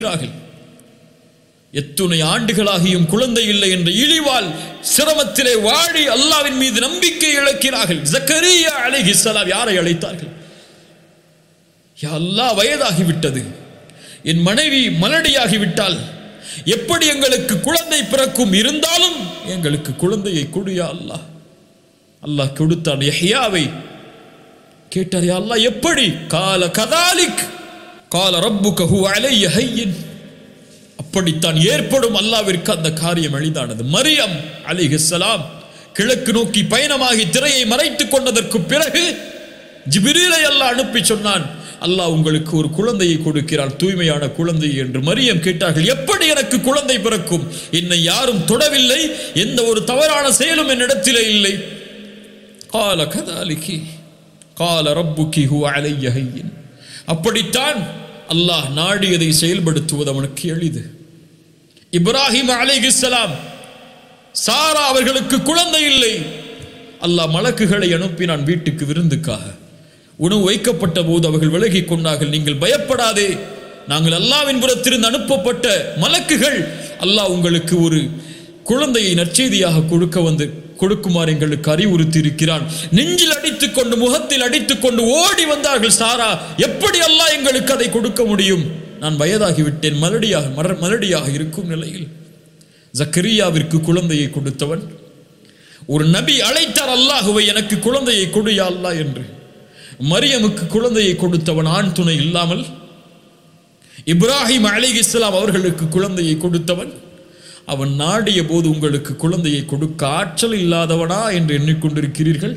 இருக்கிறார்கள் எத்துணை ஆண்டுகளாகியும் குழந்தை இல்லை என்ற இழிவால் சிரமத்திலே வாழி அல்லாவின் மீது நம்பிக்கை இழக்கிறார்கள் ஜக்கரியா அலைஹிஸ்ஸலாம் யாரை அழைத்தார்கள் யா அல்லாஹ் வயதாகிவிட்டது என் மனைவி மலடியாகிவிட்டால் எப்படி எங்களுக்கு குழந்தை பிறக்கும் இருந்தாலும் எங்களுக்கு குழந்தையை கொடியா அல்லாஹ் அல்லாஹ் கொடுத்தான் யஹ்யாவை கேட்டார் யா அல்லாஹ் எப்படி கால கதாலிக் கால ரப்புக ஹுவ அலைய ஹையின் அப்படித்தான் ஏற்படும் அல்லாவிற்கு அந்த காரியம் எளிதானது மரியம் அலிஹிஸ்ஸலாம் கிழக்கு நோக்கி பயணமாகி திரையை மறைத்துக் கொண்டதற்கு பிறகு ஜிபிரீலை அல்லாஹ் அனுப்பி சொன்னான் அல்லாஹ் உங்களுக்கு ஒரு குழந்தையை கொடுக்கிறான் தூய்மையான குழந்தை என்று மரியம் கேட்டார்கள் எப்படி எனக்கு குழந்தை பிறக்கும் என்னை யாரும் தொடவில்லை எந்த ஒரு தவறான செயலும் என்னிடத்திலே இல்லை கால கதாலிகி கால ரப்புகி ஹுவ அலைய ஹையின் அப்படித்தான் அல்லாஹ் நாடியதை செயல்படுத்துவது அவனுக்கு எளிது இப்ராஹிம் அலைஹிஸ்ஸலாம் சாரா அவர்களுக்கு குழந்தை இல்லை அல்லாஹ் மலக்குகளை அனுப்பினான் வீட்டுக்கு விருந்துக்காக உணவு வைக்கப்பட்ட போது அவர்கள் விலகிக் கொண்டார்கள் நீங்கள் பயப்படாதே நாங்கள் அல்லாவின் புறத்திலிருந்து அனுப்பப்பட்ட மலக்குகள் அல்லாஹ் உங்களுக்கு ஒரு குழந்தையை நற்செய்தியாக கொடுக்க வந்து கொடுக்குமாறு எங்களுக்கு அறிவுறுத்தி இருக்கிறான் நெஞ்சில் அடித்துக் கொண்டு முகத்தில் அடித்துக் கொண்டு ஓடி வந்தார்கள் சாரா எப்படி அல்லாஹ் எங்களுக்கு அதை கொடுக்க முடியும் நான் வயதாகிவிட்டேன் மலடியாக மர மலடியாக இருக்கும் நிலையில் ஜக்கரியாவிற்கு குழந்தையை கொடுத்தவன் ஒரு நபி அழைத்தார் அல்லாஹுவை எனக்கு குழந்தையை கொடு யா அல்லாஹ் என்று மரியமுக்கு குழந்தையை கொடுத்தவன் ஆண் துணை இல்லாமல் இப்ராஹிம் அலிகிஸ்லாம் அவர்களுக்கு குழந்தையை கொடுத்தவன் அவன் நாடிய போது உங்களுக்கு குழந்தையை கொடுக்க ஆற்றல் இல்லாதவனா என்று எண்ணிக்கொண்டிருக்கிறீர்கள்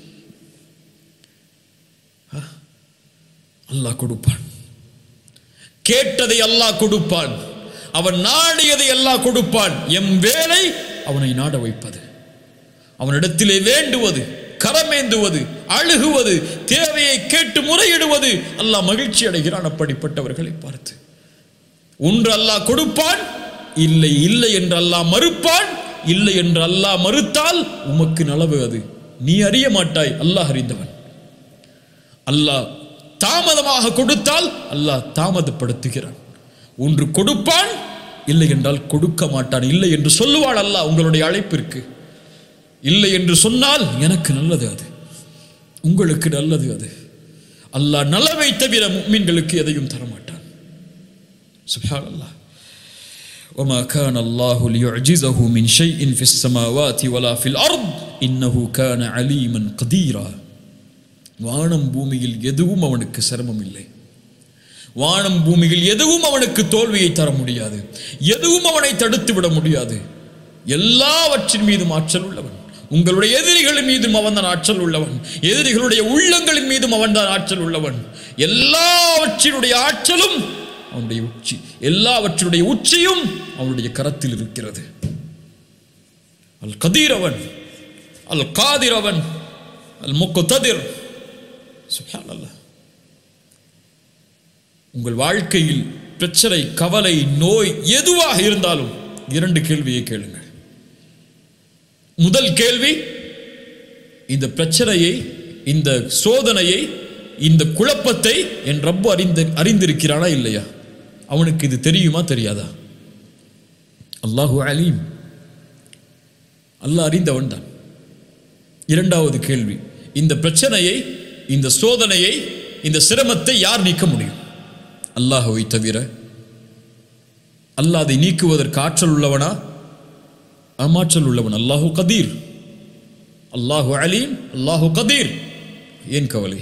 அல்லாஹ் கொடுப்பான் கேட்டதை அல்லாஹ் கொடுப்பான் அவன் நாடியதை அல்லாஹ் கொடுப்பான் எம் வேலை அவனை நாட வைப்பது அவனிடத்திலே வேண்டுவது கரமேந்துவது அழுகுவது தேவையை கேட்டு முறையிடுவது அல்லாஹ் மகிழ்ச்சி அடைகிறான் அப்படிப்பட்டவர்களை பார்த்து ஒன்று அல்லாஹ் கொடுப்பான் இல்லை இல்லை என்று அல்லாஹ் மறுப்பான் இல்லை என்று அல்லாஹ் மறுத்தால் உமக்கு நலவு அது நீ அறிய மாட்டாய் அல்லாஹ் அறிந்தவன் அல்லாஹ் தாமதமாக கொடுத்தால் அல்லாஹ் தாமதப்படுத்துகிறான் ஒன்று கொடுப்பான் இல்லை என்றால் கொடுக்க மாட்டான் இல்லை என்று சொல்லுவாள் அல்லாஹ் உங்களுடைய அழைப்பிற்கு இல்லை என்று சொன்னால் எனக்கு நல்லது அது உங்களுக்கு நல்லது அது அல்லாஹ் நலவை தவிர முக்மீன்களுக்கு எதையும் தரமாட்டான் சுப்ஹான் அல்லாஹ் وما كان الله ليعجزه من شيء في السماوات ولا في الأرض إنه كان عليما قديرا வானம் பூமியில் எதுவும் அவனுக்கு சிரமம் இல்லை வானம் பூமியில் எதுவும் அவனுக்கு தோல்வியை தர முடியாது எதுவும் அவனை தடுத்து விட முடியாது எல்லாவற்றின் மீதும் ஆற்றல் உள்ளவன் உங்களுடைய எதிரிகளின் மீதும் அவன் தான் ஆற்றல் உள்ளவன் எதிரிகளுடைய உள்ளங்களின் மீதும் அவன் தான் ஆற்றல் உள்ளவன் எல்லாவற்றினுடைய ஆற்றலும் அவனுடைய உச்சி எல்லாவற்றினுடைய உச்சியும் அவனுடைய கரத்தில் இருக்கிறது அல் கதீரவன் அல் காதிரவன் அல் முக்குததிர் சுப்ஹானல்லாஹ் உங்கள் வாழ்க்கையில் பிரச்சனை கவலை நோய் எதுவாக இருந்தாலும் இரண்டு கேள்வியை கேளுங்கள் முதல் கேள்வி இந்த பிரச்சனையை இந்த சோதனையை இந்த குழப்பத்தை என் ரப்பு அறிந்து அறிந்திருக்கிறானா இல்லையா அவனுக்கு இது தெரியுமா தெரியாதா அல்லாஹு அலீம் அல்லாஹ் அறிந்தவன் தான் இரண்டாவது கேள்வி இந்த பிரச்சனையை இந்த சோதனையை இந்த சிரமத்தை யார் நீக்க முடியும் அல்லாஹுவை தவிர அல்லாஹ் அதை நீக்குவதற்கு ஆற்றல் உள்ளவனா அமாற்றல் உள்ளவன் அல்லாஹு கதீர் அல்லாஹு அலீம் அல்லாஹு கதீர் ஏன் கவலை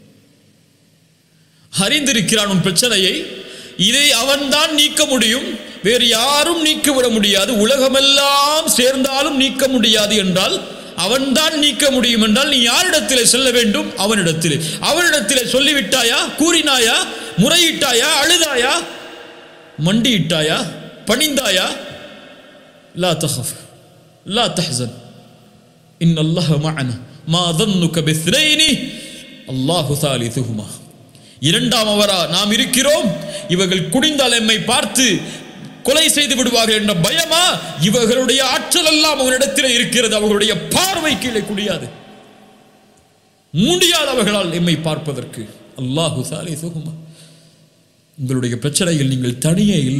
அறிந்திருக்கிறான் உன் பிரச்சனையை இதை அவன்தான் நீக்க முடியும் வேறு யாரும் நீக்கிவிட முடியாது உலகமெல்லாம் சேர்ந்தாலும் நீக்க முடியாது என்றால் அவன்தான் நீக்க முடியும் என்றால் நீ யாரிடத்திலே செல்ல வேண்டும் அவனிடத்திலே அவனிடத்திலே சொல்லிவிட்டாயா கூறினாயா முறையிட்டாயா அழுதாயா மண்டியிட்டாயா பணிந்தாயா லா தஹஃப் லா தஹ்சன் இன் அல்லாஹ் மஅனா மா ظنك باثنين அல்லாஹ் ثالثهما இரண்டாம் அவரா நாம் இருக்கிறோம் இவர்கள் குடிந்தால் எம்மை பார்த்து கொலை செய்து விடுவார்கள் என்ற பயமா இவர்களுடைய ஆற்றல் எல்லாம் அவனிடத்தில் இருக்கிறது அவர்களுடைய பார்வை கீழே குடியாது முடியாது அவர்களால் எம்மை பார்ப்பதற்கு அல்லாஹு சாலை சுகுமா உங்களுடைய பிரச்சனையில் நீங்கள் தனியே இல்லை